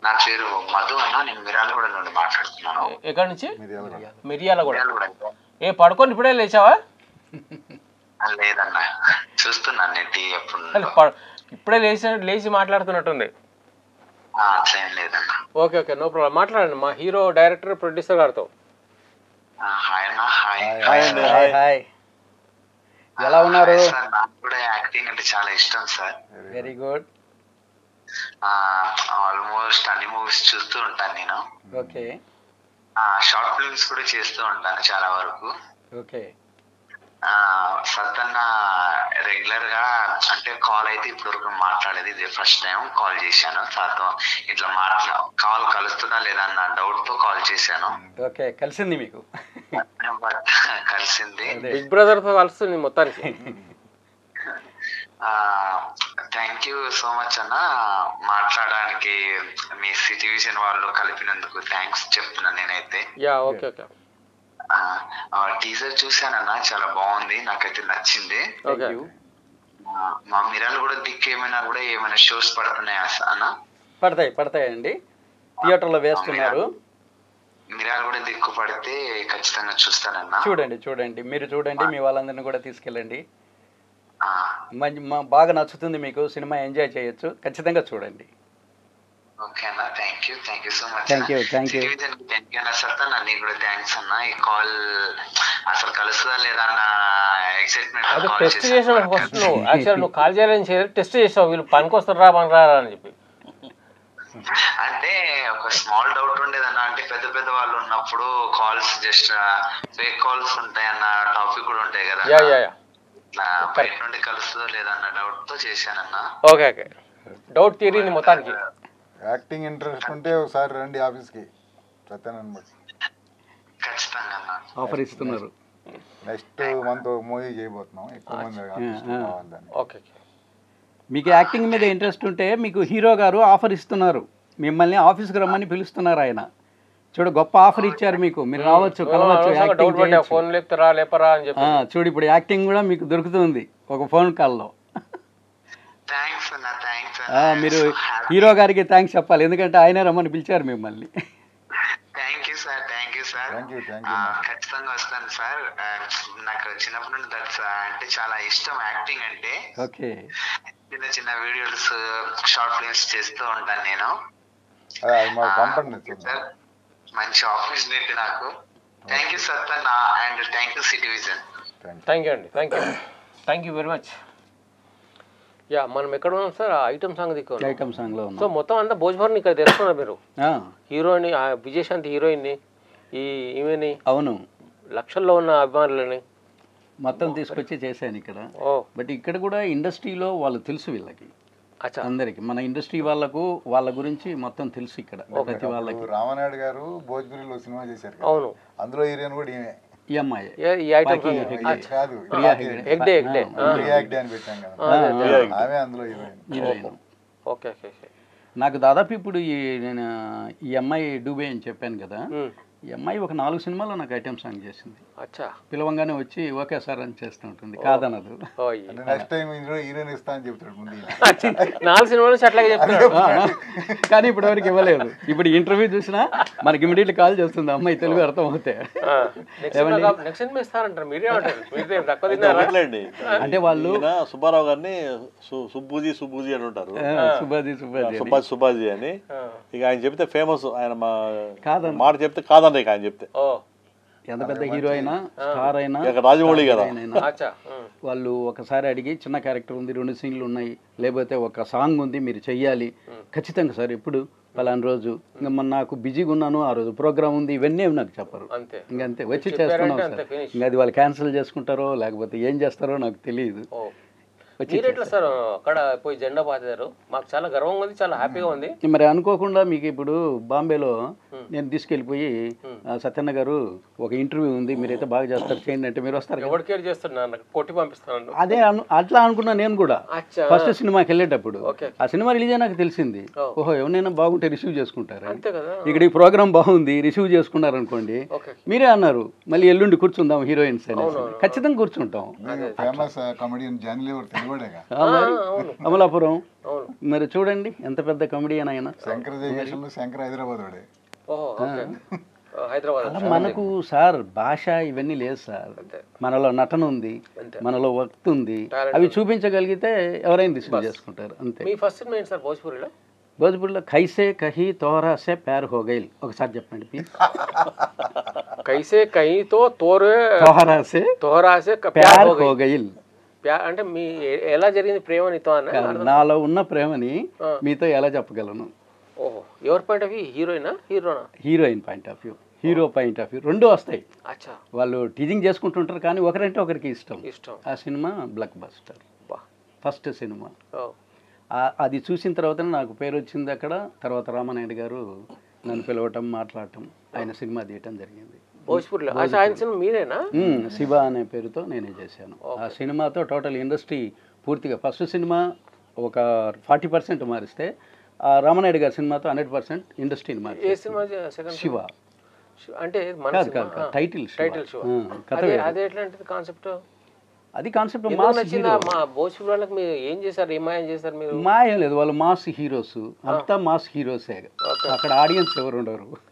నా పేరు మధు అన్న నేను మిరాలగూడ నుండి మాట్లాడుతున్నాను ఎక్కడి నుంచి మిరియాల కూడా. మిరియాల కూడా మిరాలగూడ ఏ పడుకొని ఇప్పుడే లేచావా లేదన్న చూస్తున్నాను నేను టీ ఎప్పుడు అసలు ప- ఇప్పుడే లేచి లేచి మాట్లాడుతున్నట్టుంది ఆ, అట్లేం లేదన్న ఓకే ఓకే నో ప్రాబ్లం మాట్లాడండి మా హీరో డైరెక్టర్ ప్రొడ్యూసర్ గారితో ఆ, హాయ్ అన్న హాయ్ హాయ్ అండి హాయ్ హాయ్ ఎలా ఉన్నారు హాయ్ సార్ నాకు కూడా యాక్టింగ్ అంటే చాలా ఇష్టం సార్ వెరీ గుడ్ ఆల్మోస్ట్ అన్ని మూవీస్ చూస్తూ ఉంటాను నేను ఓకే షార్ట్ ఫిల్మ్స్ కూడా చేస్తూ ఉంటాను చాలా వరకు ఓకే ఆ, సత్తన్న రెగ్యులర్ గా అంటే కాల్ అయితే ఇప్పుడు వరకు మాట్లాడేది ఇది ఫస్ట్ టైం కాల్ చేశాను సార్తో ఇట్లా మాట్లా కాల్ కలుస్తుందా లేదా అన్న డౌట్ తో కాల్ చేశాను ఓకే కలిసింది మీకు బట్ కలిసింది అదే బిగ్ బ్రదర్ తో కలుస్తుంది మొత్తానికి థ్యాంక్ యూ సో మచ్ అన్న మాట్లాడడానికి మీ సిట్యువేషన్ వాళ్ళు కలిపినందుకు థ్యాంక్స్ చెప్తున్నాను నేనైతే యా ఓకే ఓకే టీజర్ చూశానన్న చాలా బాగుంది నాకైతే నచ్చింది ఓకే ఆ, మా మిరాలు కూడా దిక్కు ఏమైనా కూడా ఏమైనా షోస్ పడుతున్నాయా స- అన్న పడతాయి పడతాయండి థియేటర్లో వేస్తున్నారు మిరాలు కూడా దిక్కు పడితే ఖచ్చితంగా చూస్తానన్నా చూడండి చూడండి మీరు చూడండి మీ వాళ్ళందరినీ కూడా తీసుకెళ్ళండి ఆ, మంచి మా బాగా నచ్చుతుంది మీకు సినిమా ఎంజాయ్ చేయొచ్చు ఖచ్చితంగా చూడండి ఓకే అన్న thank you thank you so much Thank you, thank you. Thank you అన్న సత్తా నీకు కూడా థ్యాంక్స్ అన్న ఈ కాల్ అసలు కలుస్తుందా లేదా అన్న అది ఎక్సైట్మెంట్ కాల్ టెస్ట్ చేసావు ఫస్ట్ నువ్వు యాక్చువల్ నువ్వు కాల్ చేయాలని చేయరు టెస్ట్ చేసావు వీళ్ళు పనికొస్తారా పని రారా అని చెప్పి అంటే ఒక స్మాల్ డౌట్ ఉండేదన్న అంటే పెద్ద పెద్ద వాళ్ళు ఉన్నప్పుడు కాల్స్ జస్ట్ ఫేక్ కాల్స్ ఉంటాయి అన్న టాపిక్ కూడా ఉంటాయి కదా యా యా యా ఇట్లా బయట నుండి కలుస్తుందో లేదన్న డౌట్ తో చేశానన్న ఓకే ఓకే డౌట్ తీరింది మొత్తానికి యాక్టింగ్ ఇంట్రెస్ట్ ఉంటే ఒకసారి రండి ఆఫీస్కి సత్యానంద్ బట్టి ఖచ్చితంగా అన్న ఆఫర్ ఇస్తున్నారు నెక్స్ట్ మంత్ మూవీ చేయబోతున్నాం ఎక్కువ మంది ఆర్టిస్టులు ఆ. కావాలని ఓకే ఓకే మీకు యాక్టింగ్ మీద ఇంట్రెస్ట్ ఉంటే మీకు హీరో గారు ఆఫర్ ఇస్తున్నారు మిమ్మల్ని ఆఫీస్కి రమ్మని పిలుస్తున్నారు ఆయన చూడు గొప్ప ఆఫర్ ఇచ్చారు మీకు మీరు రావచ్చు కలవచ్చు డౌట్ యాక్టింగ్ పడ్డా చేయొచ్చు. ఫోన్ లేపుతారా లేపరా అని చెప్పి ఆ, చూడు ఇప్పుడు యాక్టింగ్ కూడా మీకు దొరుకుతుంది ఒక ఫోన్ కాల్లో థ్యాంక్స్ అన్న థ్యాంక్స్ ఆ, మీరు హీరో గారికి థ్యాంక్స్ చెప్పాలి ఎందుకంటే ఆయనే రమ్మని పిలిచారు మిమ్మల్ని thank you sir thank you sir Thank you, thank you, ఆ, ma'am. ఖచ్చితంగా వస్తాను సార్ ఆ, నాకు చిన్నప్పటి నుండి దట్స్ అంటే చాలా ఇష్టం యాక్టింగ్ అంటే ఓకే చిన్న చిన్న వీడియోస్ షార్ట్ ఫిల్మ్స్ చేస్తూ ఉంటాను నేను అదే అది మాకు పంపండి చూద్దాం సార్ మంచి ఆపర్చునిటీ నాకు thank you sir and thank you city vision thank thank you అండి thank you thank you very much yeah మనం ఎక్కడ ఉన్నాం సార్ ఆ ఐటమ్ సాంగ్ దిక్కు ఉన్నాం. ఐటమ్ సాంగ్లో సో ఉన్నాం మొత్తం అంతా భోజ్భర్ని ఇక్కడ తెలుసుకున్నారు మీరు ఆ, హీరోయిన్ ఆ విజయశాంతి హీరోయిన్ని ఈ ఈమెని అవును లక్షల్లో ఉన్న అభిమానులని మొత్తం తీసుకొచ్చి చేశాను ఇక్కడ ఓ బట్ ఇక్కడ కూడా ఇండస్ట్రీలో వాళ్ళు తెలుసు వీళ్ళకి అచ్చా అందరికి మన ఇండస్ట్రీ వాళ్ళకు వాళ్ళ గురించి మొత్తం తెలుసు ఇక్కడ ప్రతి వాళ్ళకి ఇప్పుడు రామనాయుడు గారు భోజ్పురిలో సినిమా చేశారు కదా అవును అందులో హీరోయిన్ కూడా ఈమె ఈ అమ్మాయి ఏ- ఈ ఐటమ్ బాకీ సాంగ్ హెగ్డే. ఇది కాదు ప్రియా హెగ్డే. ఎగ్డే ఎగ్డే ఆ, ప్రియా హెగ్డే అని పెట్టాం కదా ఆ, ఆ, ఆమె అందులో heroine heroine okay okay okay నాకు దాదాపు ఇప్పుడు ఈ నేను ఈ అమ్మాయి డూబే అని చెప్పాను కదా ఉమ్, ఈ అమ్మాయి ఒక నాలుగు సినిమాల్లో నాకు ఐటమ్ సాంగ్ చేసింది అచ్చా పిలవంగానే వచ్చి ఓకే సార్ అని చేస్తూ ఉంటుంది కాదనదు ఓ అంటే నెక్స్ట్ టైం ఇందులో హీరోయిన్ ఇస్తా అని చెప్తాడు ముందు ఈయన. నాలుగు సినిమాల నుంచి అట్లాగే చెప్తున్నాడు ఆ, కానీ ఇప్పుడు వరకు ఇవ్వలేదు ఇప్పుడు ఇంటర్వ్యూ చూసినా మనకి ఇమీడియట్ కాల్ చేస్తుంది అమ్మాయి తెలుగు అర్థం అవుతే నెక్స్ట్ సినిమా ఇస్తారంటారు మీరే ఉంటారు మీరే తక్కువ తిన్నారా ఒకట్లేండి అంటే వాళ్ళు ఈయన సుబ్బారావు గారిని సు- సుబ్బూజీ సుబ్బూజీ అని ఉంటారు ఆ, సుబాది సుబాది అని. సుబ్బాజీ సుబ్బాజీ అని ఇక ఆయన చెప్తే ఫేమస్ ఆయన మా కాదన్న. మాట చెప్తే కాదండి ఇక ఆయన చెప్తే ఓ ఎంత పెద్ద హీరో అయినా స్టార్ అయినా ఇక రాజమౌళి కదా హీరోయిన్ అయినా అచ్చా ఉమ్, వాళ్ళు ఒకసారి అడిగి చిన్న క్యారెక్టర్ ఉంది రెండు సీన్లు ఉన్నాయి లేకపోతే ఒక సాంగ్ ఉంది మీరు చెయ్యాలి ఖచ్చితంగా సార్ ఎప్పుడు పలానా రోజు ఇంకా మన నాకు బిజీగా ఉన్నాను ఆ రోజు ప్రోగ్రామ్ ఉంది ఇవన్నీ ఏమి నాకు చెప్పరు అంతే ఇంకంతే వచ్చి చెప్పారంటే చేస్తున్నాం అంతే సార్ finish. ఇంకా అది వాళ్ళు క్యాన్సిల్ చేసుకుంటారో లేకపోతే ఏం చేస్తారో నాకు తెలియదు ఓ వచ్చి మీరు ఎట్లా సార్ అక్కడ పోయి జెండా పాతారు మాకు చాలా గర్వంగా ఉంది చాలా హ్యాపీగా ఉంది మరి అనుకోకుండా మీకు ఇప్పుడు బాంబేలో నేను తీసుకెళ్ళిపోయి "ఆ, సత్యన్న గారు ఒక ఇంటర్వ్యూ ఉంది మీరైతే బాగా చేస్తారు చేయండి అంటే మీరు వస్తారు కదా?" ఎవరు కేర్ చేస్తున్నారు నాకు కొట్టి పంపిస్తున్నాను అదే అను అట్లా అనుకున్నా నేను కూడా అచ్చా ఫస్ట్ సినిమాకి వెళ్ళేటప్పుడు ఓకే. ఆ సినిమా రిలీజ్ నాకు తెలిసింది ఓ. ఓహో ఎవరైనా బాగుంటే రిసీవ్ చేసుకుంటారు అంతే కదా ఇక్కడ ఈ ప్రోగ్రామ్ బాగుంది రిసీవ్ చేసుకున్నారు అనుకోండి ఓకే మీరే అన్నారు మళ్ళీ ఎల్లుండి కూర్చుందాం హీరోయిన్స్ అని ఖచ్చితంగా కూర్చుంటాం famous comedian Johnny Lever Telugu మగోడేగా ఆ, మరి అవును అమలాపురం అవును మరి చూడండి ఎంత పెద్ద కమెడియన్ ఆయన శంకర జయకేశంలో శంకర హైదరాబాద్ వాడే ఓహో ఓకే ఆ, హైదరాబాద్ అలా మనకు సార్ భాష ఇవన్నీ లేదు సార్ అంతే. మనలో నటన ఉంది అంతే. మనలో వక్త్ ఉంది Talent అవి చూపించగలిగితే ఎవరైనా రిసీవ్ చేసుకుంటారు అంతే మీ ఫస్ట్ సినిమా ఏంటి సార్ భోజ్పూరిలో భోజ్పూర్లో ఖైసే కహి తోహరాసే ప్యార్ హోగైల్ ఒకసారి చెప్పండి ప్లీజ్ కైసే కైతో తోరే తోహరాసే తోహరాసే క- ప్యార్ ప్యార్ హో గయి. హోగైల్ ప్యార్ అంటే మీ ఎ- ఎలా జరిగింది ప్రేమ నీతో అన్న నాలో ఉన్న ప్రేమని ఆ. మీతో ఎలా చెప్పగలను ఓహో ఎవరి పాయింట్ ఆఫ్ వ్యూ హీరోయినా హీరోనా heroine point of view hero point of view రెండు వస్తాయి అచ్చా వాళ్ళు టీజింగ్ చేసుకుంటుంటారు కానీ ఒకరంటే ఒకరికి ఇష్టం ఇష్టం ఆ సినిమా బ్లాక్ బస్టర్ బా ఫస్ట్ సినిమా ఓ ఆ- అది చూసిన తర్వాతనే నాకు పేరు వచ్చింది అక్కడ తర్వాత రామనాయుడు గారు నన్ను పిలవటం మాట్లాడటం ఆయన సినిమా తీయటం జరిగింది భోజ్పూరిలో అచ్చా ఆయన సినిమా మీరేనా మ్మ్, శివ అనే పేరుతో నేనే చేశాను ఆ సినిమాతో టోటల్ ఇండస్ట్రీ పూర్తిగా ఫస్ట్ సినిమా ఒక ఫార్టీ పర్సెంట్ మారిస్తే ఆ రామనాయుడు గారి సినిమాతో హండ్రెడ్ పర్సెంట్ ఇండస్ట్రీని ఏ మారి సినిమా సెకండ్ శివ అంటే మన కాదు సినిమా కాదు కాదు టైటిల్ శివ. టైటిల్ షో ఆ, కథ అదే వేరు. అదే ఎట్లాంటిది కాన్సెప్ట్ అది కాన్సెప్ట్ ఎందుకు మాస్ నచ్చిందా హీరో మా భోజ్పూర్ వాళ్ళకి మీరు ఏం చేశారు ఏమాయం చేశారు మీరు మా ఏం లేదు వాళ్ళు మాస్ హీరోస్ అంతా మాస్ హీరోసే అక్కడ ఆడియన్స్ ఎవరు ఉండరు